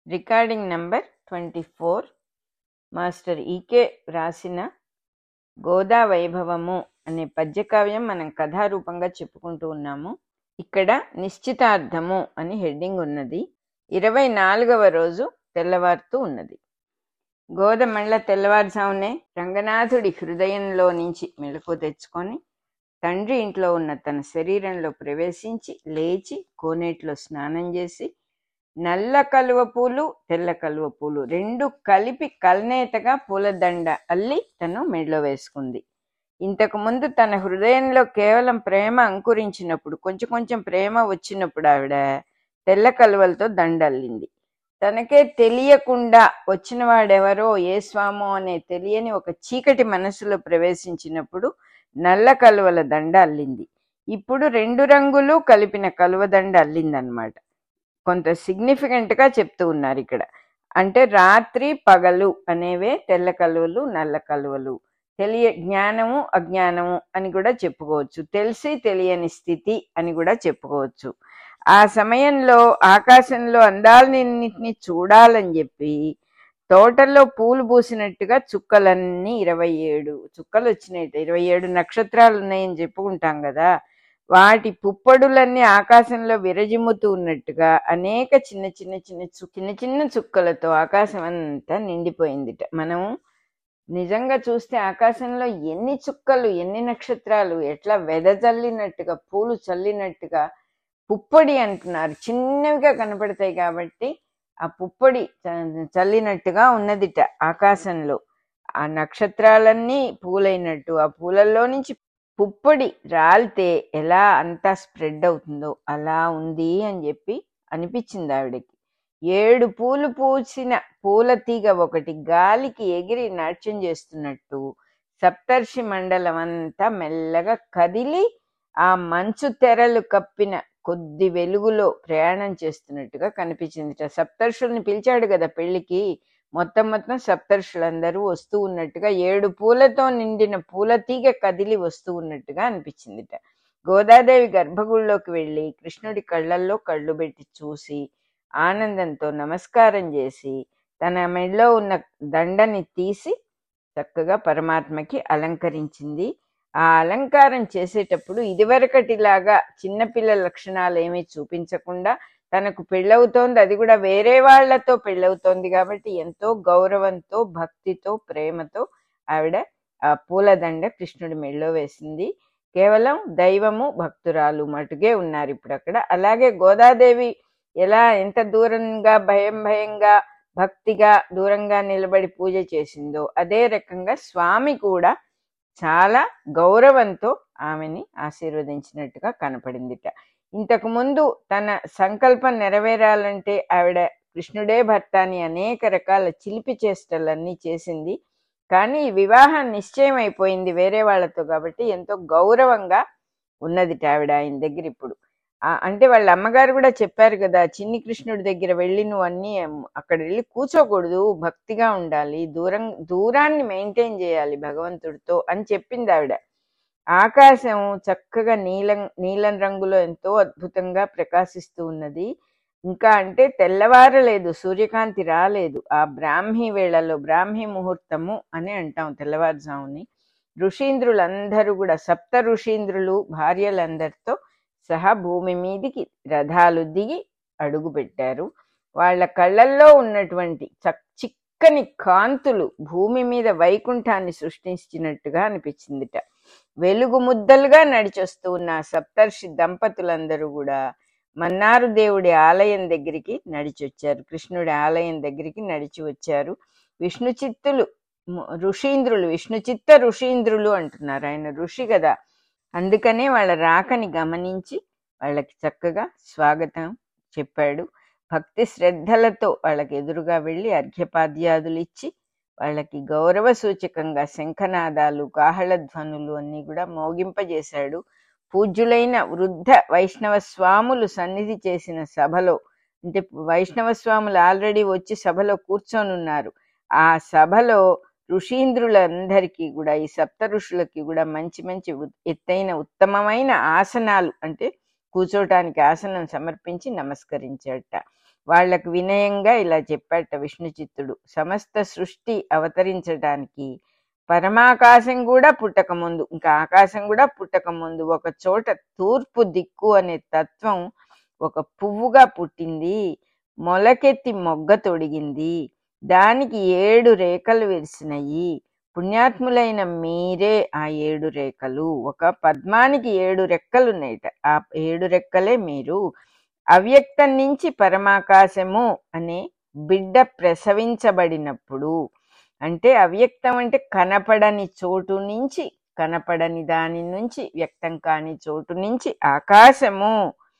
recording number twenty four master EK రాసిన గోదా వైభవము అనే పద్యకావ్యం మనం కథారూపంగా చెప్పుకుంటూ ఉన్నాము ఇక్కడ నిశ్చితార్థము అని హెడ్డింగ్ ఉన్నది ఇరవై నాలుగవ రోజు తెల్లవారుతూ ఉన్నది గోద మళ్ళా తెల్లవారుజామునే రంగనాథుడి హృదయంలో నుంచి మెలకు తెచ్చుకొని తండ్రి ఇంట్లో ఉన్న తన శరీరంలో ప్రవేశించి లేచి కోనేటిలో స్నానం చేసి నల్ల కలువ పూలు తెల్ల కలువ పూలు రెండు కలిపి కల్నేతగా పూలదండ అల్లి తను మెడలో వేసుకుంది ఇంతకు ముందు తన హృదయంలో కేవలం ప్రేమ అంకురించినప్పుడు కొంచెం కొంచెం ప్రేమ వచ్చినప్పుడు ఆవిడ తెల్ల కలువలతో దండ అల్లింది తనకే తెలియకుండా వచ్చిన వాడెవరో ఏ స్వామో అనే తెలియని ఒక చీకటి మనసులో ప్రవేశించినప్పుడు నల్ల కలువల దండ అల్లింది ఇప్పుడు రెండు రంగులు కలిపిన కలువ దండ అల్లిందనమాట కొంత సిగ్నిఫికెంట్ గా చెప్తూ ఉన్నారు ఇక్కడ అంటే రాత్రి పగలు అనేవే తెల్ల కలువలు నల్ల కలువలు తెలియ జ్ఞానము అజ్ఞానము అని కూడా చెప్పుకోవచ్చు తెలిసి తెలియని స్థితి అని కూడా చెప్పుకోవచ్చు ఆ సమయంలో ఆకాశంలో అందాలన్నింటినీ చూడాలని చెప్పి తోటల్లో పూలు పూసినట్టుగా చుక్కలన్నీ ఇరవై ఏడు చుక్కలు వచ్చినాయి ఇరవై ఏడు నక్షత్రాలు ఉన్నాయని చెప్పుకుంటాం కదా వాటి పుప్పడులన్నీ ఆకాశంలో విరజిమ్ముతూ ఉన్నట్టుగా అనేక చిన్న చిన్న చిన్న చు చిన్న చిన్న చుక్కలతో ఆకాశం అంతా నిండిపోయిందిట మనం నిజంగా చూస్తే ఆకాశంలో ఎన్ని చుక్కలు ఎన్ని నక్షత్రాలు ఎట్లా వెదజల్లినట్టుగా పూలు చల్లినట్టుగా పుప్పొడి అంటున్నారు చిన్నవిగా కనపడతాయి కాబట్టి ఆ పుప్పొడి చల్లినట్టుగా ఉన్నదిట ఆకాశంలో ఆ నక్షత్రాలన్నీ పూలైనట్టు ఆ పూలల్లో నుంచి పుప్పొడి రాలితే ఎలా అంతా స్ప్రెడ్ అవుతుందో అలా ఉంది అని చెప్పి అనిపించింది ఆవిడకి ఏడు పూలు పూసిన పూల తీగ ఒకటి గాలికి ఎగిరి నాట్యం చేస్తున్నట్టు సప్తర్షి మండలం అంతా మెల్లగా కదిలి ఆ మంచు తెరలు కప్పిన కొద్ది వెలుగులో ప్రయాణం చేస్తున్నట్టుగా కనిపించింది సప్తర్షుల్ని పిలిచాడు కదా పెళ్లికి మొత్తం మొత్తం సప్తర్షులందరూ వస్తూ ఉన్నట్టుగా ఏడు పూలతో నిండిన పూల తీగ కదిలి వస్తూ ఉన్నట్టుగా అనిపించిందిట గోదాదేవి గర్భగుడిలోకి వెళ్ళి కృష్ణుడి కళ్ళల్లో కళ్ళు పెట్టి చూసి ఆనందంతో నమస్కారం చేసి తన మెడలో ఉన్న దండని తీసి చక్కగా పరమాత్మకి అలంకరించింది ఆ అలంకారం చేసేటప్పుడు ఇదివరకటిలాగా చిన్నపిల్లల లక్షణాలు ఏమీ చూపించకుండా తనకు పెళ్ళవుతోంది అది కూడా వేరే వాళ్లతో పెళ్ళవుతోంది కాబట్టి ఎంతో గౌరవంతో భక్తితో ప్రేమతో ఆవిడ ఆ పూలదండ కృష్ణుడి మెళ్ళో వేసింది కేవలం దైవము భక్తురాలు మటుగే ఉన్నారు ఇప్పుడు అక్కడ అలాగే గోదాదేవి ఎలా ఎంత దూరంగా భయం భయంగా భక్తిగా దూరంగా నిలబడి పూజ చేసిందో అదే రకంగా స్వామి కూడా చాలా గౌరవంతో ఆమెని ఆశీర్వదించినట్టుగా కనపడిందిట ఇంతకు ముందు తన సంకల్పం నెరవేరాలంటే ఆవిడ కృష్ణుడే భర్త అని అనేక రకాల చిలిపి చేష్టలన్నీ చేసింది కానీ వివాహం నిశ్చయం అయిపోయింది వేరే వాళ్ళతో కాబట్టి ఎంతో గౌరవంగా ఉన్నది ఆవిడ ఆయన దగ్గర ఇప్పుడు అంటే వాళ్ళ అమ్మగారు కూడా చెప్పారు కదా చిన్ని కృష్ణుడి దగ్గర వెళ్ళి నువ్వు అన్ని అక్కడ వెళ్ళి కూర్చోకూడదు భక్తిగా ఉండాలి దూరం దూరాన్ని మెయింటైన్ చేయాలి భగవంతుడితో అని చెప్పింది ఆవిడ ఆకాశం చక్కగా నీలం నీలం రంగులో ఎంతో అద్భుతంగా ప్రకాశిస్తూ ఉన్నది ఇంకా అంటే తెల్లవారలేదు సూర్యకాంతి రాలేదు ఆ బ్రాహ్మీ వేళలో బ్రాహ్మీ ముహూర్తము అని అంటాం తెల్లవారుజాముని ఋషీంద్రులందరూ కూడా సప్త ఋషీంద్రులు భార్యలందరితో సహా భూమి మీదికి రథాలు దిగి అడుగు పెట్టారు వాళ్ళ కళ్ళల్లో ఉన్నటువంటి చిక్కని కాంతులు భూమి మీద వైకుంఠాన్ని సృష్టించినట్టుగా అనిపించిందిట వెలుగు ముద్దలుగా నడిచొస్తూ ఉన్న సప్తర్షి దంపతులందరూ కూడా మన్నారు దేవుడి ఆలయం దగ్గరికి నడిచొచ్చారు కృష్ణుడి ఆలయం దగ్గరికి నడిచి వచ్చారు విష్ణు చిత్తులు ఋషీంద్రులు విష్ణు చిత్త ఋషీంద్రులు అంటున్నారు ఆయన ఋషి కదా అందుకనే వాళ్ళ రాకని గమనించి వాళ్ళకి చక్కగా స్వాగతం చెప్పాడు భక్తి శ్రద్ధలతో వాళ్ళకి ఎదురుగా వెళ్ళి అర్ఘ్యపాద్యాదులు ఇచ్చి వాళ్ళకి గౌరవ సూచకంగా శంఖనాదాలు కాహళధ్వనులు అన్నీ కూడా మోగింపజేశాడు పూజ్యులైన వృద్ధ వైష్ణవ స్వాములు సన్నిధి చేసిన సభలో అంటే వైష్ణవ స్వాములు ఆల్రెడీ వచ్చి సభలో కూర్చొని ఉన్నారు ఆ సభలో ఋషీంద్రులందరికీ కూడా ఈ సప్త ఋషులకి కూడా మంచి మంచి ఎత్తైన ఉత్తమమైన ఆసనాలు అంటే కూర్చోటానికి ఆసనం సమర్పించి నమస్కరించాట వాళ్ళకు వినయంగా ఇలా చెప్పాట విష్ణు చిత్తుడు సమస్త సృష్టి అవతరించడానికి పరమాకాశం కూడా పుట్టక ముందు ఇంకా ఆకాశం కూడా పుట్టక ముందు ఒక చోట తూర్పు దిక్కు అనే తత్వం ఒక పువ్వుగా పుట్టింది మొలకెత్తి మొగ్గ తొడిగింది దానికి ఏడు రేఖలు విరిసినాయి పుణ్యాత్ములైన మీరే ఆ ఏడు రేఖలు ఒక పద్మానికి ఏడు రెక్కలు ఉన్నాయట ఆ ఏడు రెక్కలే మీరు అవ్యక్తం నుంచి పరమాకాశము అనే బిడ్డ ప్రసవించబడినప్పుడు అంటే అవ్యక్తం అంటే కనపడని చోటు నుంచి కనపడని దాని నుంచి వ్యక్తం కాని చోటు నుంచి ఆకాశము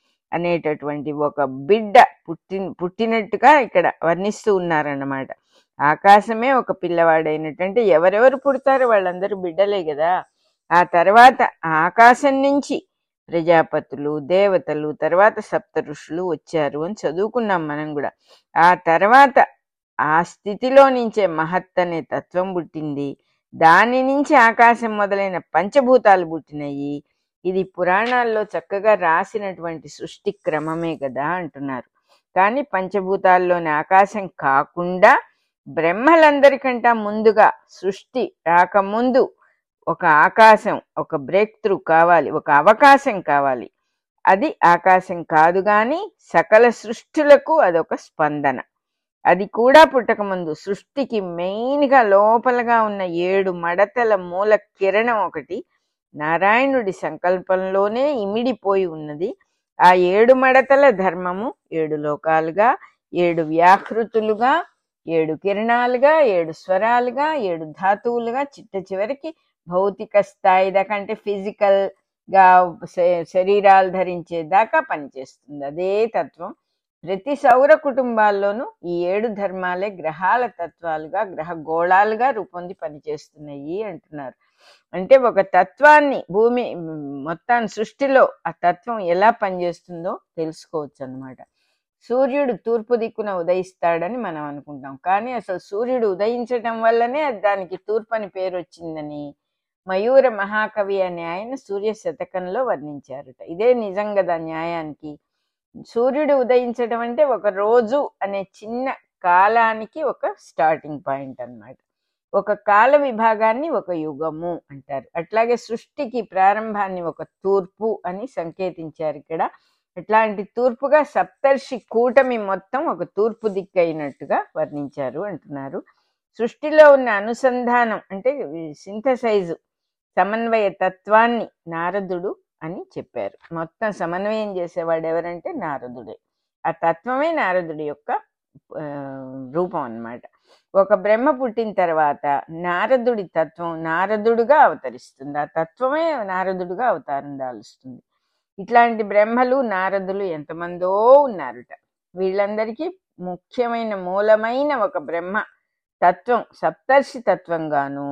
అనేటటువంటి ఒక బిడ్డ పుట్టి పుట్టినట్టుగా ఇక్కడ వర్ణిస్తూ ఉన్నారన్నమాట ఆకాశమే ఒక పిల్లవాడైనటువంటి ఎవరెవరు పుడతారో వాళ్ళందరూ బిడ్డలే కదా ఆ తర్వాత ఆ ఆకాశం నుంచి ప్రజాపతులు దేవతలు తర్వాత సప్త ఋషులు వచ్చారు అని చదువుకున్నాం మనం కూడా ఆ తర్వాత ఆ స్థితిలో నుంచే మహత్ అనే తత్వం పుట్టింది దాని నుంచి ఆకాశం మొదలైన పంచభూతాలు పుట్టినాయి ఇది పురాణాల్లో చక్కగా రాసినటువంటి సృష్టి క్రమమే కదా అంటున్నారు కానీ పంచభూతాల్లోని ఆకాశం కాకుండా బ్రహ్మలందరికంటా ముందుగా సృష్టి రాకముందు ఒక ఆకాశం ఒక బ్రేక్ త్రూ కావాలి ఒక అవకాశం కావాలి అది ఆకాశం కాదు గాని సకల సృష్టిలకు అదొక స్పందన అది కూడా పుట్టకముందు సృష్టికి మెయిన్గా లోపలగా ఉన్న ఏడు మడతల మూల కిరణం ఒకటి నారాయణుడి సంకల్పంలోనే ఇమిడిపోయి ఉన్నది ఆ ఏడు మడతల ధర్మము ఏడు లోకాలుగా ఏడు వ్యాకృతులుగా ఏడు కిరణాలుగా ఏడు స్వరాలుగా ఏడు ధాతువులుగా చిట్ట చివరికి భౌతిక స్థాయి దాకా అంటే ఫిజికల్ గా శ- శరీరాలు ధరించే దాకా పనిచేస్తుంది అదే తత్వం ప్రతి సౌర కుటుంబాల్లోనూ ఈ ఏడు ధర్మాలే గ్రహాల తత్వాలుగా గ్రహ గోళాలుగా రూపొంది పనిచేస్తున్నాయి అంటున్నారు అంటే ఒక తత్వాన్ని భూమి మ్, మొత్తాన్ని సృష్టిలో ఆ తత్వం ఎలా పనిచేస్తుందో తెలుసుకోవచ్చు అన్నమాట సూర్యుడు తూర్పు దిక్కున ఉదయిస్తాడని మనం అనుకుంటాం కానీ అసలు సూర్యుడు ఉదయించటం వల్లనే అది దానికి తూర్పు అని పేరు వచ్చిందని మయూర మహాకవి అనే ఆయన సూర్య శతకంలో వర్ణించారట ఇదే నిజం కదా న్యాయానికి సూర్యుడు ఉదయించడం అంటే ఒక రోజు అనే చిన్న కాలానికి ఒక స్టార్టింగ్ పాయింట్ అన్నమాట ఒక కాల విభాగాన్ని ఒక యుగము అంటారు అట్లాగే సృష్టికి ప్రారంభాన్ని ఒక తూర్పు అని సంకేతించారు ఇక్కడ ఇట్లాంటి తూర్పుగా సప్తర్షి కూటమి మొత్తం ఒక తూర్పు దిక్కు అయినట్టుగా వర్ణించారు అంటున్నారు సృష్టిలో ఉన్న అనుసంధానం అంటే సింథసైజు సమన్వయ తత్వాన్ని నారదుడు అని చెప్పారు మొత్తం సమన్వయం చేసేవాడు ఎవరంటే నారదుడే ఆ తత్వమే నారదుడి యొక్క ఆ, రూపం అన్నమాట ఒక బ్రహ్మ పుట్టిన తర్వాత నారదుడి తత్వం నారదుడుగా అవతరిస్తుంది ఆ తత్వమే నారదుడుగా అవతారం దాలుస్తుంది ఇట్లాంటి బ్రహ్మలు నారదులు ఎంతమందో ఉన్నారుట వీళ్ళందరికీ ముఖ్యమైన మూలమైన ఒక బ్రహ్మ తత్వం సప్తర్షి తత్వంగాను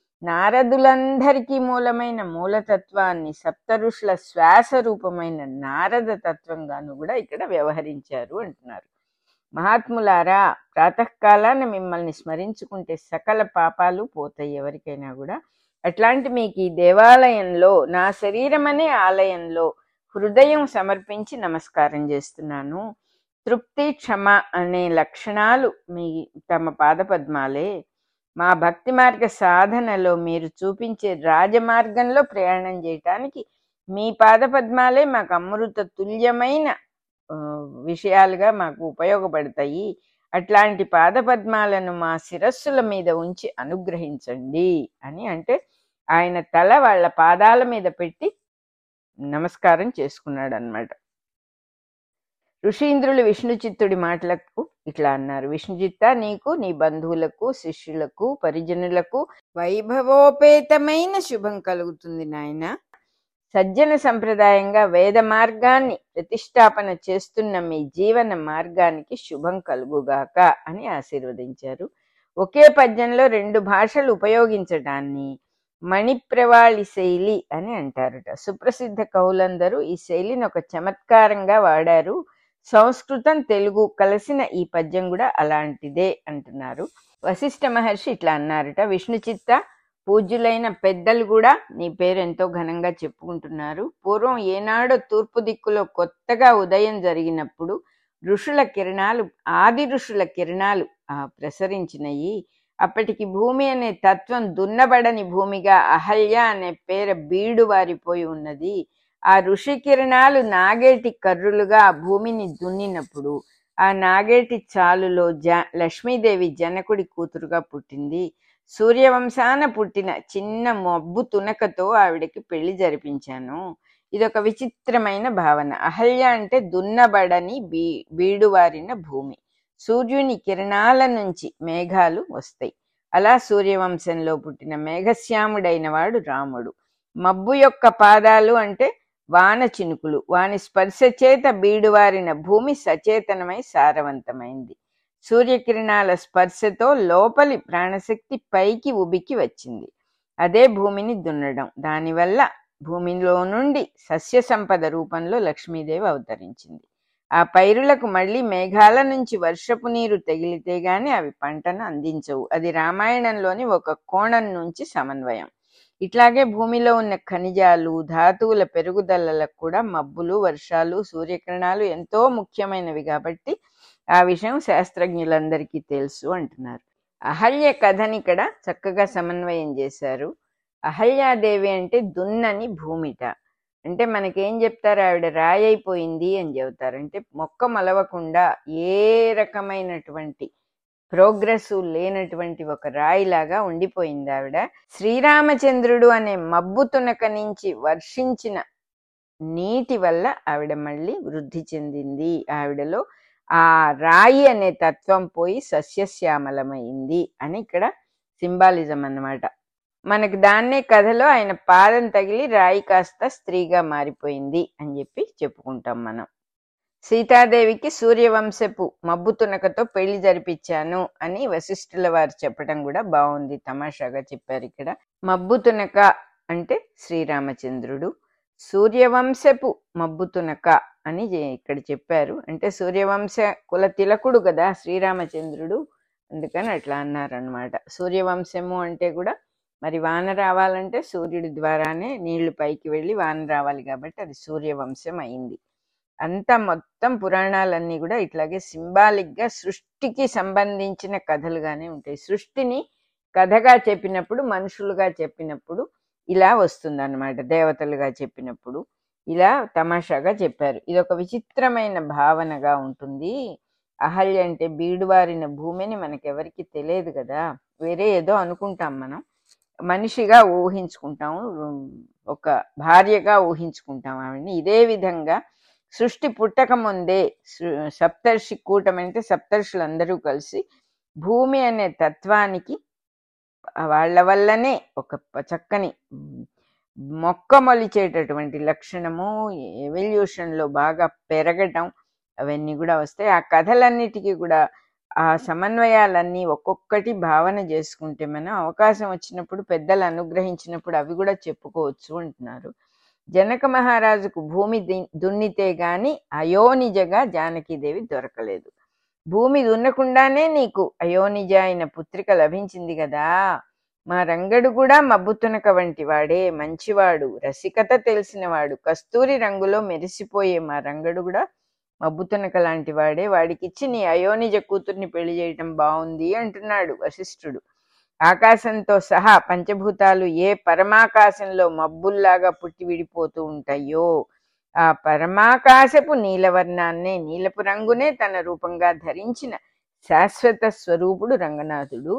నారదులందరికీ మూలమైన మూలతత్వాన్ని సప్త ఋషుల శ్వాస రూపమైన నారద తత్వంగాను కూడా ఇక్కడ వ్యవహరించారు అంటున్నారు మహాత్ములారా ప్రాతకాలాన మిమ్మల్ని స్మరించుకుంటే సకల పాపాలు పోతాయి ఎవరికైనా కూడా అట్లాంటి మీకు ఈ దేవాలయంలో నా శరీరం అనే ఆలయంలో హృదయం సమర్పించి నమస్కారం చేస్తున్నాను తృప్తి క్షమ అనే లక్షణాలు మీ తమ పాదపద్మాలే మా భక్తి మార్గ సాధనలో మీరు చూపించే రాజమార్గంలో ప్రయాణం చేయటానికి మీ పాదపద్మాలే మాకు అమృత తుల్యమైన ఆ, విషయాలుగా మాకు ఉపయోగపడతాయి అట్లాంటి పాదపద్మాలను మా శిరస్సుల మీద ఉంచి అనుగ్రహించండి అని అంటే ఆయన తల వాళ్ళ పాదాల మీద పెట్టి నమస్కారం చేసుకున్నాడు అనమాట ఋషీంద్రులు విష్ణుచిత్తుడి మాటలకు ఇట్లా అన్నారు విష్ణుచిత్త నీకు నీ బంధువులకు శిష్యులకు పరిజనులకు వైభవోపేతమైన శుభం కలుగుతుంది నాయన సజ్జన సంప్రదాయంగా వేద మార్గాన్ని ప్రతిష్టాపన చేస్తున్న మీ జీవన మార్గానికి శుభం కలుగుగాక అని ఆశీర్వదించారు ఒకే పద్యంలో రెండు భాషలు ఉపయోగించడాన్ని మణిప్రవాళి శైలి అని అంటారట సుప్రసిద్ధ కవులందరూ ఈ శైలిని ఒక చమత్కారంగా వాడారు సంస్కృతం తెలుగు కలిసిన ఈ పద్యం కూడా అలాంటిదే అంటున్నారు వశిష్ఠ మహర్షి ఇట్లా అన్నారట విష్ణు చిత్త పూజ్యులైన పెద్దలు కూడా నీ పేరు ఎంతో ఘనంగా చెప్పుకుంటున్నారు పూర్వం ఏనాడో తూర్పు దిక్కులో కొత్తగా ఉదయం జరిగినప్పుడు ఋషుల కిరణాలు ఆది ఋషుల కిరణాలు ఆ ప్రసరించినయి అప్పటికి భూమి అనే తత్వం దున్నబడని భూమిగా అహల్య అనే పేర బీడు వారిపోయి ఉన్నది ఆ ఋషి కిరణాలు నాగేటి కర్రులుగా ఆ భూమిని దున్నినప్పుడు ఆ నాగేటి చాలులో జ లక్ష్మీదేవి జనకుడి కూతురుగా పుట్టింది సూర్యవంశాన పుట్టిన చిన్న మబ్బు తునకతో ఆవిడకి పెళ్లి జరిపించాను ఇదొక విచిత్రమైన భావన అహల్య అంటే దున్నబడని బీ బీడువారిన భూమి సూర్యుని కిరణాల నుంచి మేఘాలు వస్తాయి అలా సూర్యవంశంలో పుట్టిన మేఘశ్యాముడైన వాడు రాముడు మబ్బు యొక్క పాదాలు అంటే వాన చినుకులు వాని స్పర్శ చేత బీడువారిన భూమి సచేతనమై సారవంతమైంది సూర్యకిరణాల స్పర్శతో లోపలి ప్రాణశక్తి పైకి ఉబికి వచ్చింది అదే భూమిని దున్నడం దానివల్ల భూమిలో నుండి సస్య సంపద రూపంలో లక్ష్మీదేవి అవతరించింది ఆ పైరులకు మళ్ళీ మేఘాల నుంచి వర్షపు నీరు తగిలితే గాని అవి పంటను అందించవు అది రామాయణంలోని ఒక కోణం నుంచి సమన్వయం ఇట్లాగే భూమిలో ఉన్న ఖనిజాలు ధాతువుల పెరుగుదలలకు కూడా మబ్బులు వర్షాలు సూర్యకిరణాలు ఎంతో ముఖ్యమైనవి కాబట్టి ఆ విషయం శాస్త్రజ్ఞులందరికీ తెలుసు అంటున్నారు అహల్య కథని ఇక్కడ చక్కగా సమన్వయం చేశారు అహల్యాదేవి అంటే దున్నని భూమిట అంటే మనకేం చెప్తారు ఆవిడ రాయి అయిపోయింది అని చెబుతారు అంటే మొక్క మలవకుండా ఏ రకమైనటువంటి ప్రోగ్రెస్ లేనటువంటి ఒక రాయిలాగా ఉండిపోయింది ఆవిడ శ్రీరామచంద్రుడు అనే మబ్బు తునక నుంచి వర్షించిన నీటి వల్ల ఆవిడ మళ్ళీ వృద్ధి చెందింది ఆవిడలో ఆ రాయి అనే తత్వం పోయి సస్యశ్యామలమైంది అని ఇక్కడ సింబాలిజం అన్నమాట మనకు దాన్నే కథలో ఆయన పాదం తగిలి రాయి కాస్త స్త్రీగా మారిపోయింది అని చెప్పి చెప్పుకుంటాం మనం సీతాదేవికి సూర్యవంశపు మబ్బు తునకతో పెళ్లి జరిపించాను అని వశిష్ఠుల వారు చెప్పడం కూడా బాగుంది తమాషాగా చెప్పారు ఇక్కడ మబ్బు తునక అంటే శ్రీరామచంద్రుడు సూర్యవంశపు మబ్బు తునక అని జే- ఇక్కడ చెప్పారు అంటే సూర్యవంశ కుల తిలకుడు కదా శ్రీరామచంద్రుడు అందుకని అట్లా అన్నారనమాట సూర్యవంశము అంటే కూడా మరి వాన రావాలంటే సూర్యుడి ద్వారానే నీళ్లు పైకి వెళ్ళి వాన రావాలి కాబట్టి అది సూర్యవంశం అయింది అంతా మొత్తం పురాణాలన్నీ కూడా ఇట్లాగే సింబాలిక్ గా సృష్టికి సంబంధించిన కథలుగానే ఉంటాయి సృష్టిని కథగా చెప్పినప్పుడు మనుషులుగా చెప్పినప్పుడు ఇలా వస్తుందన్నమాట దేవతలుగా చెప్పినప్పుడు ఇలా తమాషాగా చెప్పారు ఇది ఒక విచిత్రమైన భావనగా ఉంటుంది అహల్య అంటే బీడువారిన భూమిని మనకెవరికి తెలియదు కదా వేరే ఏదో అనుకుంటాం మనం మనిషిగా ఊహించుకుంటాము ఒక భార్యగా ఊహించుకుంటాం ఆవిడని ఇదే విధంగా సృష్టి పుట్టక ముందే సృ- సప్తర్షి కూటమి అంటే సప్తర్షులు అందరూ కలిసి భూమి అనే తత్వానికి వాళ్ళ వల్లనే ఒక ప- చక్కని మ్, మొక్క మొలిచేటటువంటి లక్షణము ఎవల్యూషన్ లో బాగా పెరగటం అవన్నీ కూడా వస్తాయి ఆ కథలన్నిటికీ కూడా ఆ సమన్వయాలన్నీ ఒక్కొక్కటి భావన చేసుకుంటే మనం అవకాశం వచ్చినప్పుడు పెద్దలు అనుగ్రహించినప్పుడు అవి కూడా చెప్పుకోవచ్చు అంటున్నారు జనక మహారాజుకు భూమి ది- దున్నితే గాని అయోనిజగా జానకీదేవి దొరకలేదు భూమి దున్నకుండానే నీకు అయోనిజ అయిన పుత్రిక లభించింది కదా మా రంగడు కూడా మబ్బుతునక వంటి వాడే మంచివాడు రసికత తెలిసినవాడు కస్తూరి రంగులో మెరిసిపోయే మా రంగడు కూడా మబ్బుతునక లాంటి వాడే వాడికిచ్చి నీ అయోనిజ కూతుర్ని పెళ్లి చేయటం బాగుంది అంటున్నాడు వశిష్ఠుడు ఆకాశంతో సహా పంచభూతాలు ఏ పరమాకాశంలో మబ్బుల్లాగా పుట్టి విడిపోతూ ఉంటాయో ఆ పరమాకాశపు నీలవర్ణాన్నే నీలపు రంగునే తన రూపంగా ధరించిన శాశ్వత స్వరూపుడు రంగనాథుడు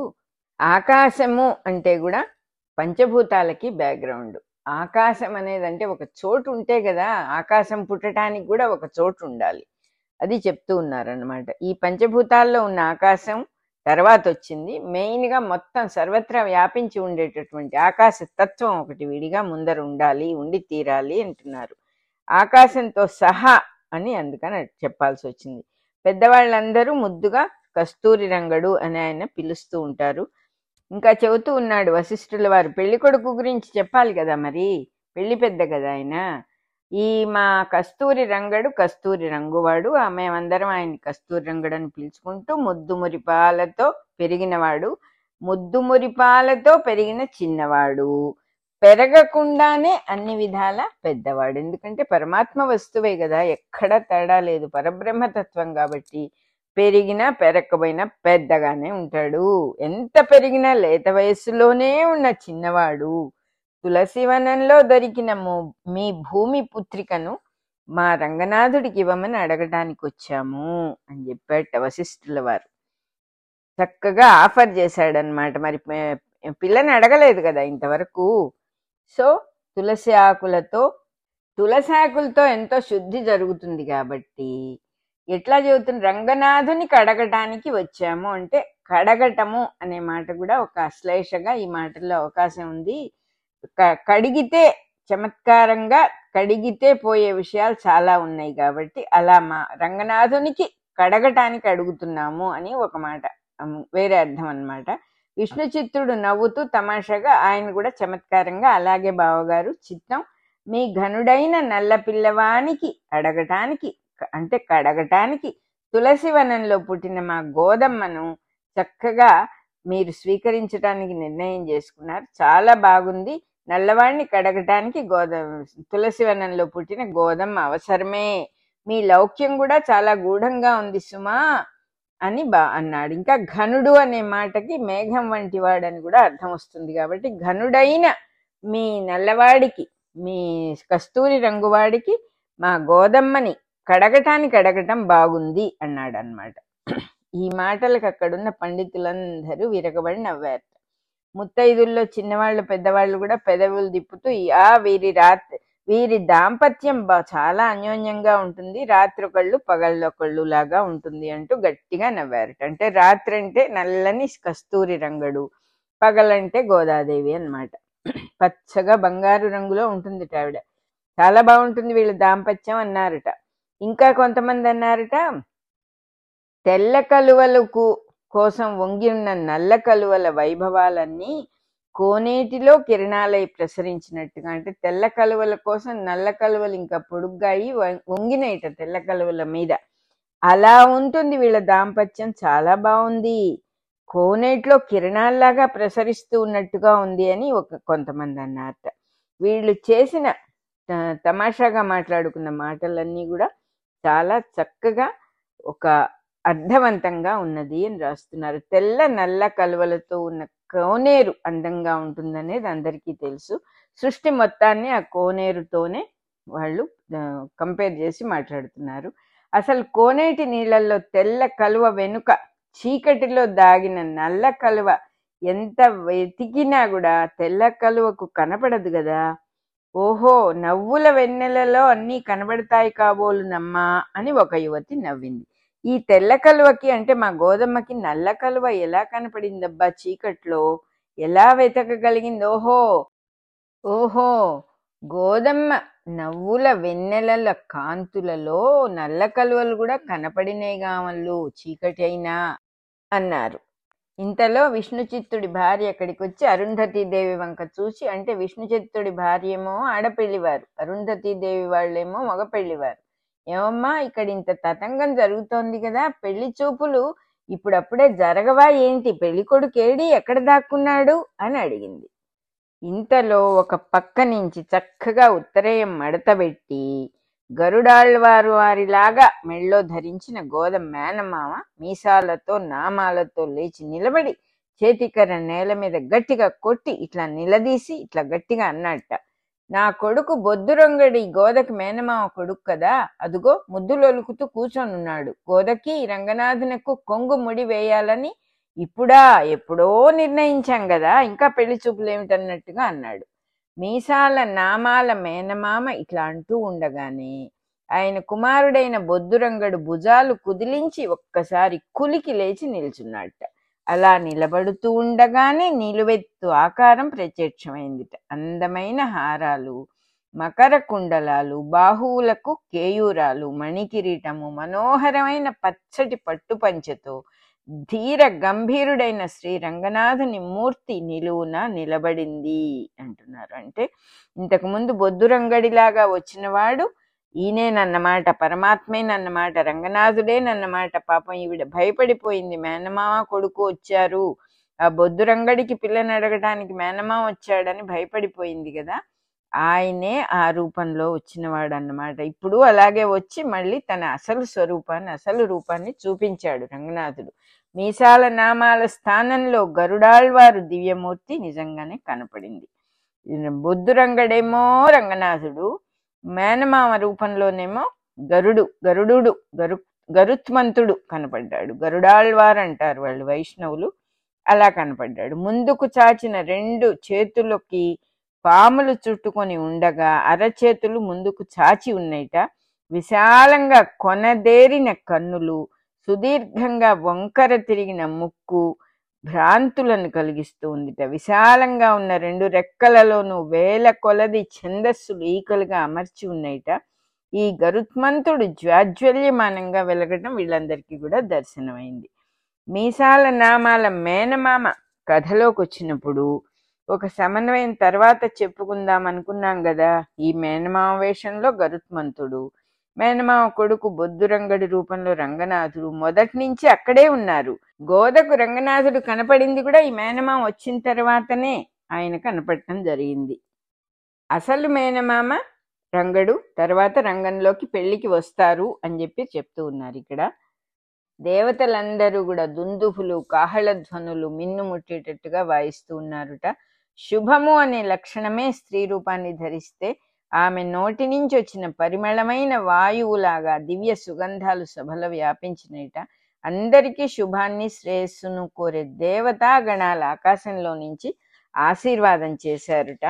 ఆకాశము అంటే కూడా పంచభూతాలకి బ్యాక్గ్రౌండ్ ఆకాశం అనేది అంటే ఒక చోటు ఉంటే కదా ఆకాశం పుట్టడానికి కూడా ఒక చోటు ఉండాలి అది చెప్తూ ఉన్నారనమాట ఈ పంచభూతాల్లో ఉన్న ఆకాశం తర్వాత వచ్చింది మెయిన్ గా మొత్తం సర్వత్రా వ్యాపించి ఉండేటటువంటి ఆకాశ తత్వం ఒకటి విడిగా ముందర ఉండాలి ఉండి తీరాలి అంటున్నారు ఆకాశంతో సహా అని అందుకని అటు చెప్పాల్సి వచ్చింది పెద్దవాళ్ళందరూ ముద్దుగా కస్తూరి రంగడు అని ఆయన పిలుస్తూ ఉంటారు ఇంకా చెబుతూ ఉన్నాడు వశిష్ఠుల వారు పెళ్లి కొడుకు గురించి చెప్పాలి కదా మరి పెళ్లి పెద్ద కదా ఆయన ఈ మా కస్తూరి రంగడు కస్తూరి రంగువాడు ఆ మేమందరం ఆయన కస్తూరి రంగడు అని పిలుచుకుంటూ ముద్దు మురిపాలతో పెరిగినవాడు ముద్దు మురిపాలతో పెరిగిన చిన్నవాడు పెరగకుండానే అన్ని విధాల పెద్దవాడు ఎందుకంటే పరమాత్మ వస్తువే కదా ఎక్కడ తేడా లేదు పరబ్రహ్మతత్వం కాబట్టి పెరిగినా పెరగకపోయినా పెద్దగానే ఉంటాడు ఎంత పెరిగినా లేత వయస్సులోనే ఉన్న చిన్నవాడు తులసివనంలో దొరికిన మో- మీ భూమి పుత్రికను మా రంగనాథుడికి ఇవ్వమని అడగటానికి వచ్చాము అని చెప్పాట వశిష్ఠుల వారు చక్కగా ఆఫర్ చేశాడనమాట మరి పే- పిల్లని అడగలేదు కదా ఇంతవరకు సో తులసి ఆకులతో తులసి ఆకులతో ఎంతో శుద్ధి జరుగుతుంది కాబట్టి ఎట్లా చెబుతుంది రంగనాథుని కడగటానికి వచ్చాము అంటే కడగటము అనే మాట కూడా ఒక అశ్లేషగా ఈ మాటల్లో అవకాశం ఉంది క- కడిగితే చమత్కారంగా కడిగితే పోయే విషయాలు చాలా ఉన్నాయి కాబట్టి అలా మా రంగనాథునికి కడగటానికి అడుగుతున్నాము అని ఒక మాట అమ్, వేరే అర్థం అన్నమాట విష్ణు చిత్తుడు నవ్వుతూ తమాషాగా ఆయన కూడా చమత్కారంగా అలాగే బావగారు చిత్తం మీ ఘనుడైన నల్ల పిల్లవానికి అడగటానికి క- అంటే కడగటానికి తులసి వనంలో పుట్టిన మా గోదమ్మను చక్కగా మీరు స్వీకరించడానికి నిర్ణయం చేసుకున్నారు చాలా బాగుంది నల్లవాడిని కడగటానికి గోద తులసి వనంలో పుట్టిన గోదమ్మ అవసరమే మీ లౌక్యం కూడా చాలా గూఢంగా ఉంది సుమా అని బా అన్నాడు ఇంకా ఘనుడు అనే మాటకి మేఘం వంటి వాడని కూడా అర్థం వస్తుంది కాబట్టి ఘనుడైన మీ నల్లవాడికి మీ కస్తూరి రంగువాడికి మా గోదమ్మని కడగటానికి అడగటం బాగుంది అన్నాడు అనమాట ఈ మాటలకు అక్కడున్న పండితులందరూ విరగబడి నవ్వారు ముత్తైదుల్లో చిన్నవాళ్ళు పెద్దవాళ్ళు కూడా పెదవులు తిప్పుతూ ఆ వీరి రాత్రి వీరి దాంపత్యం బా- చాలా అన్యోన్యంగా ఉంటుంది రాత్రి ఒకళ్ళు పగళ్ళొకళ్ళు లాగా ఉంటుంది అంటూ గట్టిగా నవ్వారట అంటే రాత్రి అంటే నల్లని కస్తూరి రంగడు పగలంటే గోదాదేవి అన్నమాట పచ్చగా బంగారు రంగులో ఉంటుంది ఆవిడ చాలా బాగుంటుంది వీళ్ళ దాంపత్యం అన్నారట ఇంకా కొంతమంది అన్నారట తెల్ల కలువలకు కోసం వంగి ఉన్న నల్ల కలువల వైభవాలన్నీ కోనేటిలో కిరణాలై ప్రసరించినట్టుగా అంటే తెల్ల కలువల కోసం నల్ల కలువలు ఇంకా పొడుగ్గాయి వం- వంగినాయిట తెల్ల కలువల మీద అలా ఉంటుంది వీళ్ళ దాంపత్యం చాలా బాగుంది కోనేటిలో కిరణాల్లాగా ప్రసరిస్తూ ఉన్నట్టుగా ఉంది అని ఒక కొంతమంది అన్నారట వీళ్ళు చేసిన త- తమాషాగా మాట్లాడుకున్న మాటలన్నీ కూడా చాలా చక్కగా ఒక అర్థవంతంగా ఉన్నది అని రాస్తున్నారు తెల్ల నల్ల కలువలతో ఉన్న కోనేరు అందంగా ఉంటుందనేది అందరికీ తెలుసు సృష్టి మొత్తాన్ని ఆ కోనేరుతోనే వాళ్ళు కంపేర్ చేసి మాట్లాడుతున్నారు అసలు కోనేటి నీళ్ళల్లో తెల్ల కలువ వెనుక చీకటిలో దాగిన నల్ల కలువ ఎంత వెతికినా కూడా తెల్ల కలువకు కనపడదు కదా ఓహో నవ్వుల వెన్నెలలో అన్నీ కనబడతాయి కాబోలునమ్మా అని ఒక యువతి నవ్వింది ఈ తెల్ల కలువకి అంటే మా గోధమ్మకి నల్ల కలువ ఎలా కనపడిందబ్బా చీకట్లో ఎలా వెతకగలిగింది ఓహో ఓహో గోధమ్మ నవ్వుల వెన్నెలల కాంతులలో నల్ల కలువలు కూడా కనపడినేగామల్లు చీకటి అయినా అన్నారు ఇంతలో విష్ణు చిత్తుడి భార్య అక్కడికి వచ్చి అరుంధతీ దేవి వంక చూసి అంటే విష్ణు చిత్తుడి భార్య ఏమో ఆడపెళ్లివారు అరుంధతీ దేవి వాళ్ళేమో మగ పెళ్లివారు ఏమమ్మా ఇక్కడ ఇంత తతంగం జరుగుతోంది కదా పెళ్లి చూపులు ఇప్పుడప్పుడే జరగవా ఏంటి పెళ్లి కొడుకు ఏడి ఎక్కడ దాక్కున్నాడు అని అడిగింది ఇంతలో ఒక పక్క నుంచి చక్కగా ఉత్తరేయం మడతబెట్టి గరుడాళ్వారు వారిలాగా మెళ్ళో ధరించిన గోద మేనమామ మీసాలతో నామాలతో లేచి నిలబడి చేతికర్ర నేల మీద గట్టిగా కొట్టి ఇట్లా నిలదీసి ఇట్లా గట్టిగా అన్నట్ట నా కొడుకు బొద్దురొంగడి గోదకి మేనమామ కొడుకు కదా అదుగో ముద్దులొలుకుతూ కూర్చొనున్నాడు గోదకి రంగనాథునకు కొంగు ముడి వేయాలని ఇప్పుడా ఎప్పుడో నిర్ణయించాం కదా ఇంకా పెళ్లి చూపులు ఏమిటన్నట్టుగా అన్నాడు మీసాల నామాల మేనమామ ఇట్లా అంటూ ఉండగానే ఆయన కుమారుడైన బొద్దురంగడు భుజాలు కుదిలించి ఒక్కసారి కులికి లేచి నిల్చున్నట్ట అలా నిలబడుతూ ఉండగానే నిలువెత్తు ఆకారం ప్రత్యక్షమైందిట అందమైన హారాలు మకర కుండలాలు బాహువులకు కేయూరాలు మణికిరీటము మనోహరమైన పచ్చటి పట్టు పంచెతో ధీర గంభీరుడైన శ్రీ రంగనాథుని మూర్తి నిలువున నిలబడింది అంటున్నారు అంటే ఇంతకు ముందు బొద్దురంగడిలాగా వచ్చినవాడు ఈయనేనన్నమాట పరమాత్మేనన్నమాట రంగనాథుడేనన్నమాట పాపం ఈవిడ భయపడిపోయింది మేనమామ కొడుకు వచ్చారు ఆ బొద్దురంగడికి పిల్లని అడగడానికి మేనమా వచ్చాడని భయపడిపోయింది కదా ఆయనే ఆ రూపంలో వచ్చినవాడు అన్నమాట ఇప్పుడు అలాగే వచ్చి మళ్ళీ తన అసలు స్వరూపాన్ని అసలు రూపాన్ని చూపించాడు రంగనాథుడు మీసాల నామాల స్థానంలో గరుడాళ్వారు దివ్యమూర్తి నిజంగానే కనపడింది బొద్దురంగడేమో రంగనాథుడు మేనమామ రూపంలోనేమో గరుడు గరుడు గరు గరుత్మంతుడు కనపడ్డాడు గరుడాళ్వారు అంటారు వాళ్ళు వైష్ణవులు అలా కనపడ్డాడు ముందుకు చాచిన రెండు చేతులకి పాములు చుట్టుకొని ఉండగా అరచేతులు ముందుకు చాచి ఉన్నయిట విశాలంగా కొనదేరిన కన్నులు సుదీర్ఘంగా వంకర తిరిగిన ముక్కు భ్రాంతులను కలిగిస్తూ ఉందిట విశాలంగా ఉన్న రెండు రెక్కలలోనూ వేల కొలది ఛందస్సులు ఈకలుగా అమర్చి ఉన్నాయిట ఈ గరుత్మంతుడు జ్వాజ్వల్యమానంగా వెలగటం వీళ్ళందరికీ కూడా దర్శనమైంది మీసాల నామాల మేనమామ కథలోకి వచ్చినప్పుడు ఒక సమన్వయం తర్వాత చెప్పుకుందాం అనుకున్నాం కదా ఈ మేనమామ వేషంలో గరుత్మంతుడు మేనమామ కొడుకు బొద్దురంగడి రూపంలో రంగనాథుడు మొదటి నుంచి అక్కడే ఉన్నారు గోదకు రంగనాథుడు కనపడింది కూడా ఈ మేనమామ వచ్చిన తర్వాతనే ఆయన కనపడటం జరిగింది అసలు మేనమామ రంగడు తర్వాత రంగంలోకి పెళ్లికి వస్తారు అని చెప్పి చెప్తూ ఉన్నారు ఇక్కడ దేవతలందరూ కూడా దుందుఫులు కాహళ ధ్వనులు మిన్ను ముట్టేటట్టుగా వాయిస్తూ ఉన్నారుట శుభము అనే లక్షణమే స్త్రీ రూపాన్ని ధరిస్తే ఆమె నోటి నుంచి వచ్చిన పరిమళమైన వాయువులాగా దివ్య సుగంధాలు సభలో వ్యాపించినట అందరికీ శుభాన్ని శ్రేయస్సును కోరే దేవతా గణాల ఆకాశంలో నుంచి ఆశీర్వాదం చేశారుట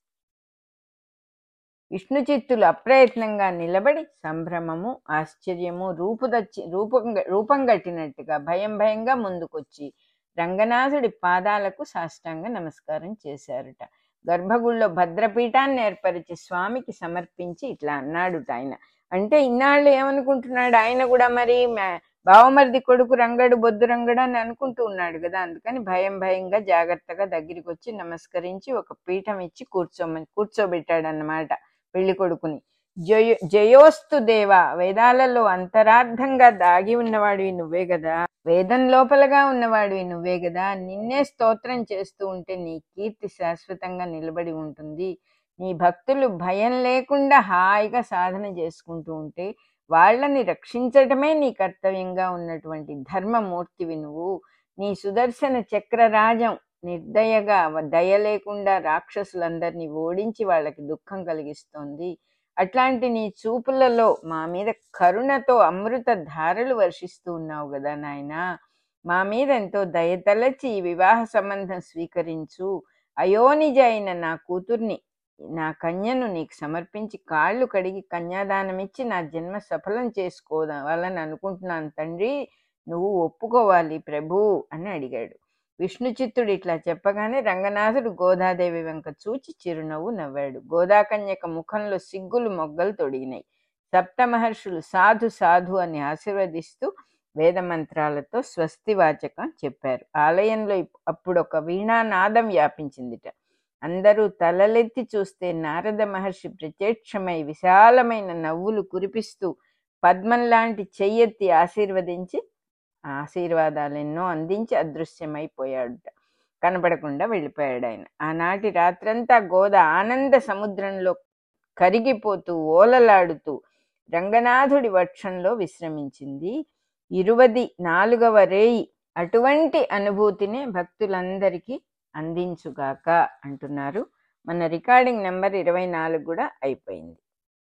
విష్ణు చిత్తులు అప్రయత్నంగా నిలబడి సంభ్రమము ఆశ్చర్యము రూపుదచ్చి రూపం రూపం గట్టినట్టుగా భయం భయంగా ముందుకొచ్చి రంగనాథుడి పాదాలకు సాష్టాంగ నమస్కారం చేశారుట గర్భగుడిలో భద్రపీఠాన్ని ఏర్పరిచి స్వామికి సమర్పించి ఇట్లా అన్నాడుట ఆయన అంటే ఇన్నాళ్ళు ఏమనుకుంటున్నాడు ఆయన కూడా మరి బావమరిది కొడుకు రంగడు బొద్దు రంగడు అని అనుకుంటూ ఉన్నాడు కదా అందుకని భయం భయంగా జాగ్రత్తగా దగ్గరికి వచ్చి నమస్కరించి ఒక పీఠం ఇచ్చి కూర్చోమని కూర్చోబెట్టాడు అన్నమాట పెళ్లి కొడుకుని జయో జయోస్తు దేవ వేదాలలో అంతరార్థంగా దాగి ఉన్నవాడివి నువ్వే కదా వేదం లోపలగా ఉన్నవాడివి నువ్వే కదా నిన్నే స్తోత్రం చేస్తూ ఉంటే నీ కీర్తి శాశ్వతంగా నిలబడి ఉంటుంది నీ భక్తులు భయం లేకుండా హాయిగా సాధన చేసుకుంటూ ఉంటే వాళ్ళని రక్షించటమే నీ కర్తవ్యంగా ఉన్నటువంటి ధర్మమూర్తివి నువ్వు నీ సుదర్శన చక్రరాజం నిర్దయగా దయ లేకుండా రాక్షసులందరినీ ఓడించి వాళ్ళకి దుఃఖం కలిగిస్తోంది అట్లాంటి నీ చూపులలో మా మీద కరుణతో అమృత ధారలు వర్షిస్తూ ఉన్నావు కదా నాయన మా మీద ఎంతో దయతలచి ఈ వివాహ సంబంధం స్వీకరించు అయోనిజ అయిన నా కూతుర్ని నా కన్యను నీకు సమర్పించి కాళ్ళు కడిగి కన్యాదానం ఇచ్చి నా జన్మ సఫలం చేసుకోవాలని అనుకుంటున్నాను తండ్రి నువ్వు ఒప్పుకోవాలి ప్రభు అని అడిగాడు విష్ణు చిత్తుడు ఇట్లా చెప్పగానే రంగనాథుడు గోదాదేవి వెంక చూచి చిరునవ్వు నవ్వాడు గోదాకన్యక ముఖంలో సిగ్గులు మొగ్గలు తొడిగినాయి సప్త మహర్షులు సాధు సాధు అని ఆశీర్వదిస్తూ వేద మంత్రాలతో స్వస్తి వాచకం చెప్పారు ఆలయంలో అప్పుడు ఒక వీణానాదం వ్యాపించిందిట అందరూ తలలెత్తి చూస్తే నారద మహర్షి ప్రత్యక్షమై విశాలమైన నవ్వులు కురిపిస్తూ పద్మం లాంటి చెయ్యెత్తి ఆశీర్వదించి ఆశీర్వాదాలు ఎన్నో అందించి అదృశ్యమైపోయాడుట కనపడకుండా వెళ్ళిపోయాడు ఆయన ఆనాటి రాత్రంతా గోద ఆనంద సముద్రంలో కరిగిపోతూ ఓలలాడుతూ రంగనాథుడి వక్షంలో విశ్రమించింది ఇరువది నాలుగవ రేయి అటువంటి అనుభూతిని భక్తులందరికీ అందించుగాక అంటున్నారు మన రికార్డింగ్ నెంబర్ ఇరవై నాలుగు కూడా అయిపోయింది